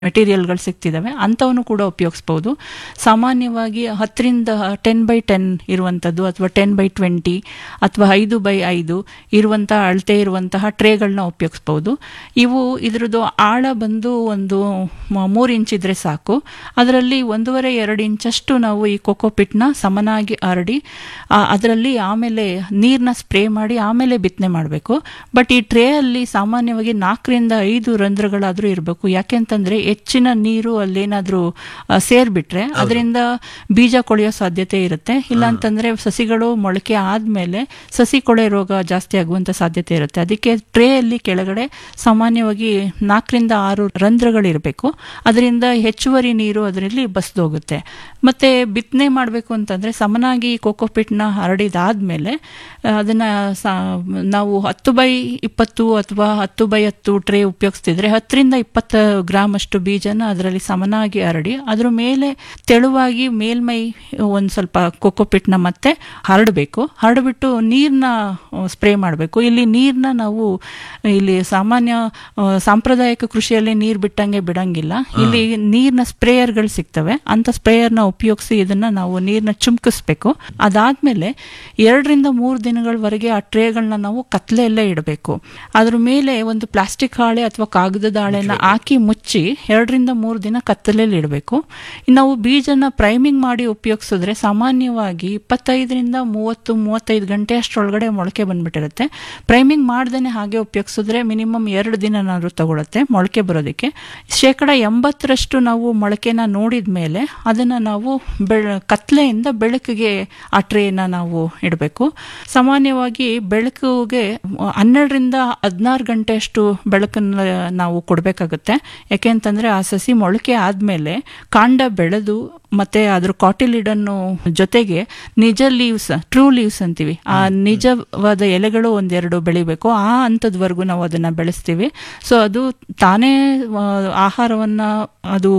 ಮೆಟೀರಿಯಲ್ಗಳು ಸಿಗ್ತಿದ್ದಾವೆ ಅಂಥವನ್ನು ಕೂಡ ಉಪಯೋಗಿಸ್ಬೋದು ಸಾಮಾನ್ಯವಾಗಿ ಹತ್ತರಿಂದ ಟೆನ್ ಬೈ ಟೆನ್ ಇರುವಂಥದ್ದು ಅಥವಾ ಟೆನ್ ಬೈ ಟ್ವೆಂಟಿ ಅಥವಾ ಐದು ಬೈ ಐದು ಇರುವಂತಹ ಅಳತೆ ಇರುವಂತಹ ಟ್ರೇಗಳನ್ನ ಉಪಯೋಗಿಸ್ಬೋದು ಇವು ಇದ್ರದ್ದು ಆಳ ಬಂದು ಒಂದು ಮ- ಮೂರು ಇಂಚ್ ಇದ್ರೆ ಸಾಕು ಅದರಲ್ಲಿ ಒಂದೂವರೆ ಎರಡು ಇಂಚಷ್ಟು ನಾವು ಈ ಕೊಕೋಪಿಟ್ನ ಸಮನಾಗಿ ಹರಡಿ ಅದರಲ್ಲಿ ಆಮೇಲೆ ನೀರನ್ನ ಸ್ಪ್ರೇ ಮಾಡಿ ಆಮೇಲೆ ಬಿತ್ತನೆ ಮಾಡಬೇಕು ಬಟ್ ಈ ಟ್ರೇ ಅಲ್ಲಿ ಸಾಮಾನ್ಯವಾಗಿ ನಾಲ್ಕರಿಂದ ಐದು ರಂಧ್ರಗಳಾದರೂ ಇರಬೇಕು ಯಾಕೆಂತಂದ್ರೆ ಹೆಚ್ಚಿನ ನೀರು ಅಲ್ಲೇನಾದ್ರೂ ಆ, ಸೇರ್ಬಿಟ್ರೆ ಅದರಿಂದ ಬೀಜ ಕೊಳೆಯೋ ಸಾಧ್ಯತೆ ಇರುತ್ತೆ ಇಲ್ಲ ಅಂತಂದ್ರೆ ಸಸಿಗಳು ಮೊಳಕೆ ಆದ್ಮೇಲೆ ಸಸಿ ಕೊಳೆ ರೋಗ ಜಾಸ್ತಿ ಆಗುವಂತ ಸಾಧ್ಯತೆ ಇರುತ್ತೆ ಅದಕ್ಕೆ ಟ್ರೇ ಅಲ್ಲಿ ಕೆಳಗಡೆ ಸಾಮಾನ್ಯವಾಗಿ ನಾಲ್ಕರಿಂದ ಆರು ರಂಧ್ರಗಳಿರಬೇಕು ಅದರಿಂದ ಹೆಚ್ಚುವರಿ ನೀರು ಅದರಲ್ಲಿ ಬಸ್ದೋಗುತ್ತೆ ಮತ್ತೆ ಬಿತ್ತನೆ ಮಾಡಬೇಕು ಅಂತಂದ್ರೆ ಸಮನಾಗಿ ಕೋಕೋಪಿಟ್ನ ಹರಡಿದಾದ್ಮೇಲೆ ಆ, ಅದನ್ನ ಸಾ- ನಾವು ಹತ್ತು ಬೈ ಇಪ್ಪತ್ತು ಅಥವಾ ಹತ್ತು ಬೈ ಹತ್ತು ಟ್ರೇ ಉಪಯೋಗಿಸ್ತಿದ್ರೆ ಹತ್ತರಿಂದ ಇಪ್ಪತ್ತು ಗ್ರಾಮ್ ಅಷ್ಟು ಬೀಜನ ಅದರಲ್ಲಿ ಸಮನಾಗಿ ಹರಡಿ ಅದ್ರ ಮೇಲೆ ತೆಳುವಾಗಿ ಮೇಲ್ಮೈ ಒಂದು ಸ್ವಲ್ಪ ಕೋಕೋಪಿಟ್ನ ಮತ್ತೆ ಹರಡಬೇಕು ಹರಡ್ಬಿಟ್ಟು ನೀರನ್ನ ಸ್ಪ್ರೇ ಮಾಡಬೇಕು ಇಲ್ಲಿ ನೀರನ್ನ ನಾವು ಇಲ್ಲಿ ಸಾಮಾನ್ಯ ಆ, ಸಾಂಪ್ರದಾಯಿಕ ಕೃಷಿಯಲ್ಲಿ ನೀರು ಬಿಟ್ಟಂಗೆ ಬಿಡಂಗಿಲ್ಲ ಇಲ್ಲಿ ನೀರಿನ ಸ್ಪ್ರೇಯರ್ಗಳು ಸಿಗ್ತವೆ ಅಂತ ಸ್ಪ್ರೇಯರ್ನ ಉಪಯೋಗಿಸಿ ಇದನ್ನ ನಾವು ನೀರನ್ನ ಚುಮ್ಕಿಸ್ಬೇಕು ಅದಾದ್ಮೇಲೆ ಎರಡರಿಂದ ಮೂರು ದಿನಗಳವರೆಗೆ ಆ ಟ್ರೇಗಳನ್ನ ನಾವು ಕತ್ಲೆಯಲ್ಲೇ ಇಡಬೇಕು ಅದ್ರ ಮೇಲೆ ಒಂದು ಪ್ಲಾಸ್ಟಿಕ್ ಹಾಳೆ ಅಥವಾ ಕಾಗದದ ಹಾಳೆನ ಹಾಕಿ ಮುಚ್ಚಿ ಎರಡರಿಂದ ಮೂರು ದಿನ ಕತ್ತಲೆಯಲ್ಲಿ ಇಡಬೇಕು ನಾವು ಬೀಜನ ಪ್ರೈಮಿಂಗ್ ಮಾಡಿ ಉಪಯೋಗಿಸಿದ್ರೆ ಸಾಮಾನ್ಯವಾಗಿ ಇಪ್ಪತ್ತೈದರಿಂದ ಮೂವತ್ತು ಮೂವತ್ತೈದು ಗಂಟೆ ಅಷ್ಟರೊಳಗಡೆ ಮೊಳಕೆ ಬಂದ್ಬಿಟ್ಟಿರುತ್ತೆ ಪ್ರೈಮಿಂಗ್ ಮಾಡ್ದೇನೆ ಹಾಗೆ ಉಪಯೋಗಿಸಿದ್ರೆ ಮಿನಿಮಮ್ ಎರಡು ದಿನನಾದ್ರೂ ತಗೊಳುತ್ತೆ ಮೊಳಕೆ ಬರೋದಕ್ಕೆ ಶೇಕಡ ಎಂಬತ್ತರಷ್ಟು ನಾವು ಮೊಳಕೆನ ನೋಡಿದ ಮೇಲೆ ಅದನ್ನ ನಾವು ಬೆಳ ಕತ್ಲೆಯಿಂದ ಬೆಳಕಿಗೆ ಆ ಟ್ರೇನ ನಾವು ಇಡಬೇಕು ಸಾಮಾನ್ಯವಾಗಿ ಬೆಳಕಿಗೆ ಹನ್ನೆರಡರಿಂದ ಹದಿನಾರು ಗಂಟೆಯಷ್ಟು ಬೆಳಕನ್ನು ನಾವು ಕೊಡಬೇಕಾಗುತ್ತೆ ಯಾಕೆಂತಂದ್ರೆ ಆ ಸಸಿ ಮೊಳಕೆ ಆದ್ಮೇಲೆ ಕಾಂಡ ಬೆಳೆದು ಮತ್ತೆ ಅದ್ರ ಕಾಟಿಲಿಡನ್ನು ಜೊತೆಗೆ ನಿಜ ಲೀವ್ಸ್ ಟ್ರೂ ಲೀವ್ಸ್ ಅಂತೀವಿ ಆ ನಿಜವಾದ ಎಲೆಗಳು ಒಂದೆರಡು ಬೆಳಿಬೇಕು ಆ ಹಂತದವರೆಗೂ ನಾವು ಅದನ್ನ ಬೆಳೆಸ್ತೀವಿ ಸೊ ಅದು ತಾನೇ ಆ, ಆಹಾರವನ್ನ ಅದು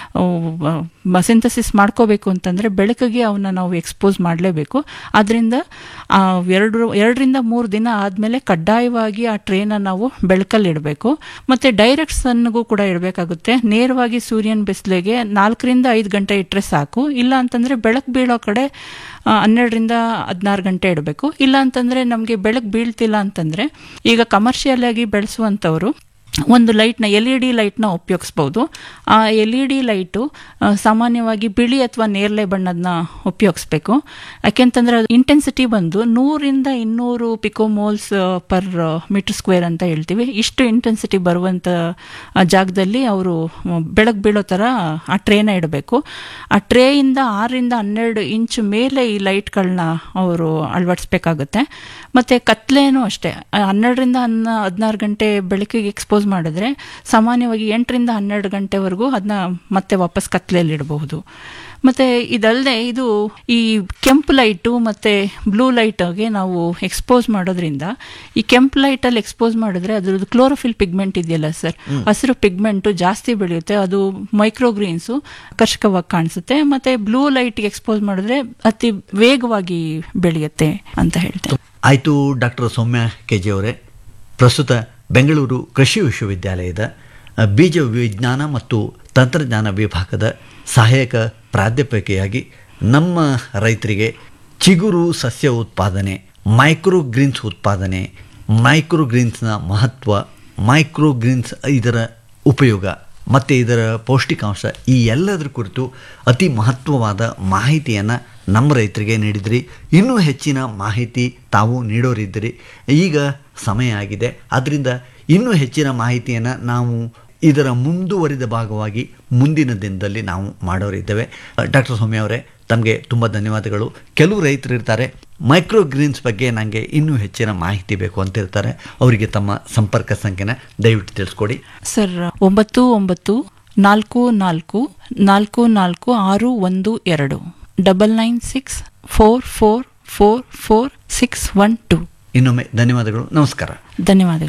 ಸಿಂಥಸಿಸ್ ಮಾಡ್ಕೋಬೇಕು ಅಂತಂದ್ರೆ ಬೆಳಕಿಗೆ ಅವನ್ನ ನಾವು ಎಕ್ಸ್ಪೋಸ್ ಮಾಡಲೇಬೇಕು ಅದರಿಂದ ಎರಡು ಎರಡರಿಂದ ಮೂರು ದಿನ ಆದಮೇಲೆ ಕಡ್ಡಾಯವಾಗಿ ಆ ಟ್ರೇನ ನಾವು ಬೆಳಕಲ್ಲಿ ಇಡಬೇಕು ಮತ್ತೆ ಡೈರೆಕ್ಟ್ ಸನ್ಗೂ ಕೂಡ ಇಡಬೇಕಾಗುತ್ತೆ ನೇರವಾಗಿ ಸೂರ್ಯನ ಬಿಸಿಲಿಗೆ ನಾಲ್ಕರಿಂದ ಐದು ಗಂಟೆ ಇಟ್ಟರೆ ಸಾಕು ಇಲ್ಲ ಅಂತಂದ್ರೆ ಬೆಳಕು ಬೀಳೋ ಕಡೆ ಆ, ಹನ್ನೆರಡರಿಂದ ಹದಿನಾರು ಗಂಟೆ ಇಡಬೇಕು ಇಲ್ಲ ಅಂತಂದ್ರೆ ನಮಗೆ ಬೆಳಕು ಬೀಳ್ತಿಲ್ಲ ಅಂತಂದ್ರೆ ಈಗ ಕಮರ್ಷಿಯಲ್ ಆಗಿ ಬೆಳೆಸುವಂಥವ್ರು ಒಂದು ಲೈಟ್ನ ಎಲ್ ಇ ಡಿ ಲೈಟ್ನ ಉಪಯೋಗಿಸ್ಬೋದು ಆ ಎಲ್ ಇ ಡಿ ಲೈಟು ಆ, ಸಾಮಾನ್ಯವಾಗಿ ಬಿಳಿ ಅಥವಾ ನೇರಳೆ ಬಣ್ಣದನ್ನ ಉಪಯೋಗಿಸ್ಬೇಕು ಯಾಕೆಂತಂದ್ರೆ ಅದು ಇಂಟೆನ್ಸಿಟಿ ಬಂದು ನೂರಿಂದ ಇನ್ನೂರು ಪಿಕೋಮೋಲ್ಸ್ ಪರ್ ಮೀಟರ್ ಸ್ಕ್ವೇರ್ ಅಂತ ಹೇಳ್ತೀವಿ ಇಷ್ಟು ಇಂಟೆನ್ಸಿಟಿ ಬರುವಂಥ ಆ, ಜಾಗದಲ್ಲಿ ಅವರು ಬೆಳಕು ಬೀಳೋ ಥರ ಆ ಟ್ರೇನ ಇಡಬೇಕು ಆ ಟ್ರೇಯಿಂದ ಆರರಿಂದ ಹನ್ನೆರಡು ಇಂಚ್ ಮೇಲೆ ಈ ಲೈಟ್ಗಳನ್ನ ಅವರು ಅಳವಡಿಸ್ಬೇಕಾಗುತ್ತೆ ಮತ್ತು ಕತ್ಲೇನೂ ಅಷ್ಟೇ ಆ, ಹನ್ನೆರಡರಿಂದ ಹನ್ನ ಹದಿನಾರು ಗಂಟೆ ಬೆಳಕಿಗೆ ಎಕ್ಸ್ಪೋಸ್ ಮಾಡಿದ್ರೆ ಸಾಮಾನ್ಯವಾಗಿ ಎಂಟರಿಂದ ಹನ್ನೆರಡು ಗಂಟೆವರೆಗೂ ಅದನ್ನ ಮತ್ತೆ ವಾಪಸ್ ಕತ್ಲೆಯಲ್ಲಿ ಇಡಬಹುದು ಮತ್ತೆ ಇದಲ್ಲದೆ ಇದು ಈ ಕೆಂಪು ಲೈಟು ಮತ್ತೆ ಬ್ಲೂ ಲೈಟ್ಗೆ ನಾವು ಎಕ್ಸ್ಪೋಸ್ ಮಾಡೋದ್ರಿಂದ ಈ ಕೆಂಪು ಲೈಟಲ್ಲಿ ಎಕ್ಸ್ಪೋಸ್ ಮಾಡಿದ್ರೆ ಅದ್ರದ್ದು ಕ್ಲೋರೋಫಿಲ್ ಪಿಗ್ಮೆಂಟ್ ಇದೆಯಲ್ಲ ಸರ್ ಹಸಿರು ಪಿಗ್ಮೆಂಟು ಜಾಸ್ತಿ ಬೆಳೆಯುತ್ತೆ ಅದು ಮೈಕ್ರೋಗ್ರೀನ್ಸು ಆಕರ್ಷಕವಾಗಿ ಕಾಣಿಸುತ್ತೆ ಮತ್ತೆ ಬ್ಲೂ ಲೈಟ್ಗೆ ಎಕ್ಸ್ಪೋಸ್ ಮಾಡಿದ್ರೆ ಅತಿ ವೇಗವಾಗಿ ಬೆಳೆಯುತ್ತೆ ಅಂತ ಹೇಳ್ತೇನೆ ಆಯಿತು ಡಾಕ್ಟರ್ ಸೌಮ್ಯ ಕೆ ಜಿ ಅವರೇ ಪ್ರಸ್ತುತ ಬೆಂಗಳೂರು ಕೃಷಿ ವಿಶ್ವವಿದ್ಯಾಲಯದ ಅ, ಬೀಜ ವಿಜ್ಞಾನ ಮತ್ತು ತಂತ್ರಜ್ಞಾನ ವಿಭಾಗದ ಸಹಾಯಕ ಪ್ರಾಧ್ಯಾಪಕಿಯಾಗಿ ನಮ್ಮ ರೈತರಿಗೆ ಚಿಗುರು ಸಸ್ಯ ಉತ್ಪಾದನೆ ಮೈಕ್ರೋ ಗ್ರೀನ್ಸ್ ಉತ್ಪಾದನೆ ಮೈಕ್ರೋ ಗ್ರೀನ್ಸ್ನ ಮಹತ್ವ ಮೈಕ್ರೋ ಗ್ರೀನ್ಸ್ ಇದರ ಉಪಯೋಗ ಮತ್ತು ಇದರ ಪೌಷ್ಟಿಕಾಂಶ ಈ ಎಲ್ಲದರ ಕುರಿತು ಅತಿ ಮಹತ್ವವಾದ ಮಾಹಿತಿಯನ್ನು ನಮ್ಮ ರೈತರಿಗೆ ನೀಡಿದ್ರಿ ಇನ್ನೂ ಹೆಚ್ಚಿನ ಮಾಹಿತಿ ತಾವು ನೀಡೋರಿದ್ದೀರಿ ಈಗ ಸಮಯ ಆಗಿದೆ ಆದ್ದರಿಂದ ಇನ್ನೂ ಹೆಚ್ಚಿನ ಮಾಹಿತಿಯನ್ನು ನಾವು ಇದರ ಮುಂದುವರಿದ ಭಾಗವಾಗಿ ಮುಂದಿನ ದಿನದಲ್ಲಿ ನಾವು ಮಾಡೋರಿದ್ದೇವೆ ಡಾಕ್ಟರ್ ಸೌಮ್ಯ ಅವರೇ ತಮಗೆ ತುಂಬ ಧನ್ಯವಾದಗಳು ಕೆಲವು ರೈತರು ಇರ್ತಾರೆ ಮೈಕ್ರೋ ಗ್ರೀನ್ಸ್ ಬಗ್ಗೆ ನನಗೆ ಇನ್ನೂ ಹೆಚ್ಚಿನ ಮಾಹಿತಿ ಬೇಕು ಅಂತ ಇರ್ತಾರೆ ಅವರಿಗೆ ತಮ್ಮ ಸಂಪರ್ಕ ಸಂಖ್ಯೆನ ದಯವಿಟ್ಟು ತಿಳಿಸ್ಕೊಡಿ ಸರ್ ಒಂಬತ್ತು ಒಂಬತ್ತು ನಾಲ್ಕು ನಾಲ್ಕು ನಾಲ್ಕು ನಾಲ್ಕು ಆರು ಒಂದು ಎರಡು double nine six four four four four six one two ಇನ್ನೊಮ್ಮೆ ಧನ್ಯವಾದಗಳು ನಮಸ್ಕಾರ ಧನ್ಯವಾದಗಳು